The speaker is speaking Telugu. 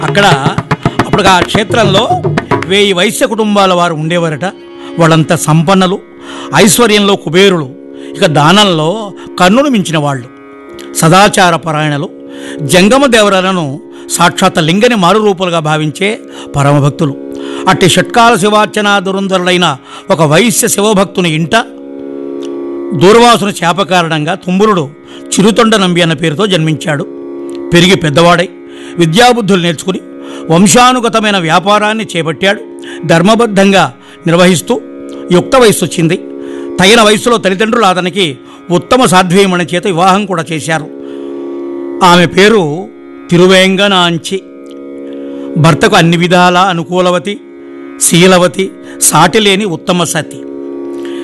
అక్కడ అప్పుడు ఆ క్షేత్రంలో వేయి వైశ్య కుటుంబాల వారు ఉండేవారట వాళ్ళంతా సంపన్నులు ఐశ్వర్యంలో కుబేరులు ఇక దానంలో కన్నును మించిన వాళ్ళు సదాచార పరాయణలు జంగమ దేవరలను సాక్షాత్ లింగని మారురూపులుగా భావించే పరమభక్తులు అట్టి షట్కాల శివార్చన దురంధరులైన ఒక వైశ్య శివభక్తుని ఇంట దూర్వాసున చేప కారణంగా తుంబురుడు చిరుతొండ నంబి అన్న పేరుతో జన్మించాడు పెరిగి పెద్దవాడై విద్యాబుద్ధులు నేర్చుకుని వంశానుగతమైన వ్యాపారాన్ని చేపట్టాడు ధర్మబద్ధంగా నిర్వహిస్తూ యుక్త వయస్సు వచ్చింది తగిన వయసులో తల్లిదండ్రులు అతనికి ఉత్తమ సాధ్వీయమణి చేత వివాహం కూడా చేశారు ఆమె పేరు తిరువేంగనాంచి భర్తకు అన్ని విధాల అనుకూలవతి శీలవతి సాటిలేని ఉత్తమ సతి